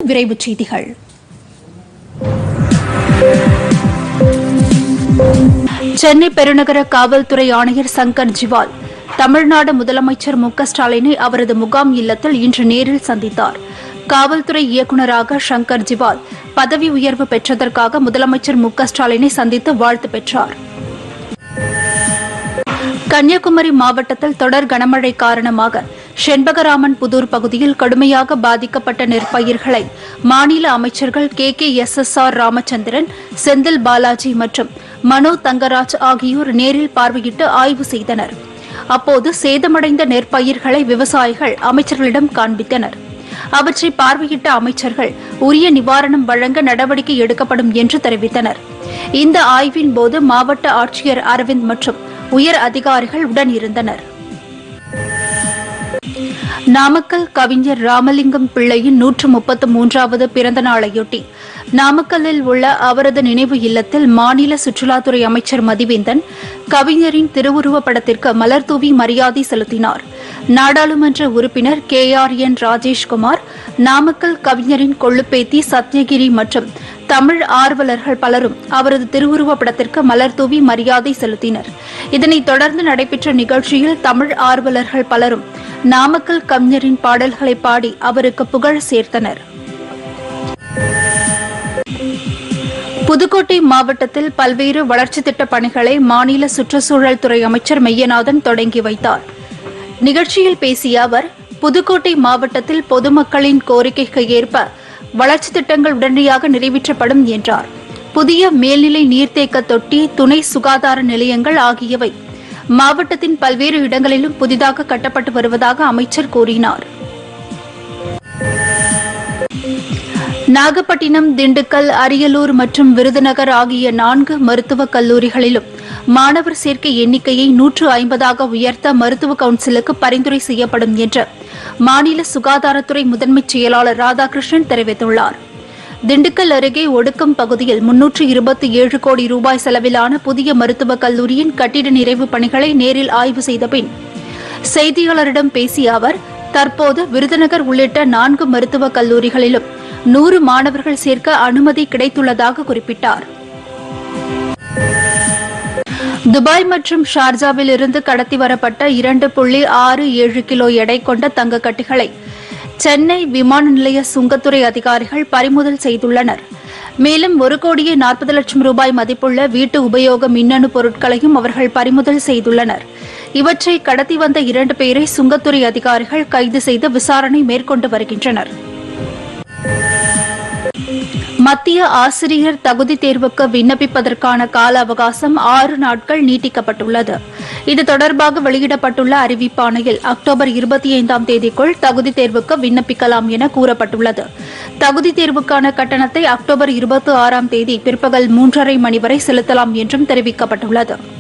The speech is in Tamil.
விரைவுச் செய்திகள் சென்னை பெருநகர காவல்துறை ஆணையர் சங்கர் ஜிவால் தமிழ்நாடு முதலமைச்சர் மு க ஸ்டாலினை அவரது முகாம் இல்லத்தில் இன்று நேரில் சந்தித்தார் காவல்துறை இயக்குநராக சங்கர் ஜிவால் பதவி உயர்வு பெற்றதற்காக முதலமைச்சர் மு க ஸ்டாலினை சந்தித்து வாழ்த்து பெற்றார் கன்னியாகுமரி மாவட்டத்தில் தொடர் கனமழை காரணமாக செண்பகராமன் புதூர் பகுதியில் கடுமையாக பாதிக்கப்பட்ட நெற்பயிர்களை மாநில அமைச்சர்கள் K K S S R Ramachandran Senthil Balaji மற்றும் மனோ தங்கராஜ் ஆகியோர் நேரில் பார்வையிட்டு ஆய்வு செய்தனர் அப்போது சேதமடைந்த நெற்பயிர்களை விவசாயிகள் அமைச்சர்களிடம் காண்பித்தனர் அவற்றை பார்வையிட்ட அமைச்சர்கள் உரிய நிவாரணம் வழங்க நடவடிக்கை எடுக்கப்படும் என்று தெரிவித்தனர் இந்த ஆய்வின் போது மாவட்ட ஆட்சியர் அரவிந்த் மற்றும் உயர் அதிகாரிகள் உடன் இருந்தனர் நாமக்கல் கவிஞர் ராமலிங்கம் பிள்ளையின் நூற்று முப்பத்து மூன்றாவது பிறந்த நாளையொட்டி நாமக்கல்லில் உள்ள அவரது நினைவு இல்லத்தில் மாநில சுற்றுலாத்துறை அமைச்சர் மதிவேந்தன் கவிஞரின் திருவுருவப் படத்திற்கு மலர்தூவி மரியாதை செலுத்தினார் நாடாளுமன்ற உறுப்பினர் K R N Rajeshkumar Namakkal கவிஞரின் கொள்ளுப்பேத்தி சத்யகிரி மற்றும் தமிழ் ஆர்வலர்கள் பலரும் அவரது திருவுருவப் படத்திற்கு மலர்தூவி மரியாதை செலுத்தினர் இதனைத் தொடர்ந்து நடைபெற்ற நிகழ்ச்சியில் தமிழ் ஆர்வலர்கள் பலரும் நாமக்கல் கவிஞரின் பாடல்களை பாடி அவருக்கு புகழ் சேர்த்தனர் புதுக்கோட்டை மாவட்டத்தில் பல்வேறு வளர்ச்சித் திட்டப் பணிகளை மாநில சுற்றுச்சூழல் துறை அமைச்சர் மெய்யநாதன் தொடங்கி வைத்தார் நிகழ்ச்சியில் பேசிய அவர் புதுக்கோட்டை மாவட்டத்தில் பொதுமக்களின் கோரிக்கைக்கு ஏற்ப வளர்ச்சித் திட்டங்கள் உடனடியாக நிறைவேற்றப்படும் என்றார் புதிய மேல்நிலை நீர்த்தேக்க தொட்டி துணை சுகாதார நிலையங்கள் ஆகியவை மாவட்டத்தின் பல்வேறு இடங்களிலும் புதிதாக கட்டப்பட்டு வருவதாக அமைச்சர் கூறினார் நாகப்பட்டினம் திண்டுக்கல் அரியலூர் மற்றும் விருதுநகர் ஆகிய நான்கு மருத்துவக் கல்லூரிகளிலும் மாணவர் சேர்க்கை எண்ணிக்கையை நூற்று ஐம்பதாக உயர்த்த மருத்துவ கவுன்சிலுக்கு பரிந்துரை செய்யப்படும் என்று மாநில சுகாதாரத்துறை முதன்மைச் செயலாளர் ராதாகிருஷ்ணன் தெரிவித்துள்ளார் திண்டுக்கல் அருகே ஒடுக்கம் பகுதியில் முன்னூற்று இருபத்தி ஏழு கோடி ரூபாய் செலவிலான புதிய மருத்துவக் கல்லூரியின் கட்டிட நிறைவு பணிகளை நேரில் ஆய்வு செய்த பின் செய்தியாளரிடம் பேசிய அவர் தற்போது விருதுநகர் உள்ளிட்ட நான்கு மருத்துவக் கல்லூரிகளிலும் நூறு மாணவர்கள் சேர்க்க அனுமதி கிடைத்துள்ளதாக குறிப்பிட்டார் துபாய் மற்றும் ஷார்ஜாவில் இருந்து கடத்தி வரப்பட்ட இரண்டு புள்ளி ஆறு ஏழு கிலோ எடை கொண்ட தங்கக்கட்டிகளை சென்னை விமான நிலைய சுங்கத்துறை அதிகாரிகள் பறிமுதல் செய்துள்ளனர் மேலும் ஒரு கோடியே நாற்பது லட்சம் ரூபாய் மதிப்புள்ள வீட்டு உபயோக மின்னணு பொருட்களையும் அவர்கள் பறிமுதல் செய்துள்ளனர் இவற்றை கடத்தி வந்த இரண்டு பேரை சுங்கத்துறை அதிகாரிகள் கைது செய்து விசாரணை மேற்கொண்டு வருகின்றனர் மத்திய ஆசிரியர் தகுதி தேர்வுக்கு விண்ணப்பிப்பதற்கான கால அவகாசம் ஆறு நாட்கள் நீட்டிக்கப்பட்டுள்ளது இது தொடர்பாக வெளியிடப்பட்டுள்ள அறிவிப்பாணையில் அக்டோபர் இருபத்தி ஐந்தாம் தேதிக்குள் தகுதி தேர்வுக்கு விண்ணப்பிக்கலாம் என கூறப்பட்டுள்ளது தகுதி தேர்வுக்கான கட்டணத்தை அக்டோபர் இருபத்தி ஆறாம் தேதி பிற்பகல் மூன்றரை மணி வரை செலுத்தலாம் என்றும் தெரிவிக்கப்பட்டுள்ளது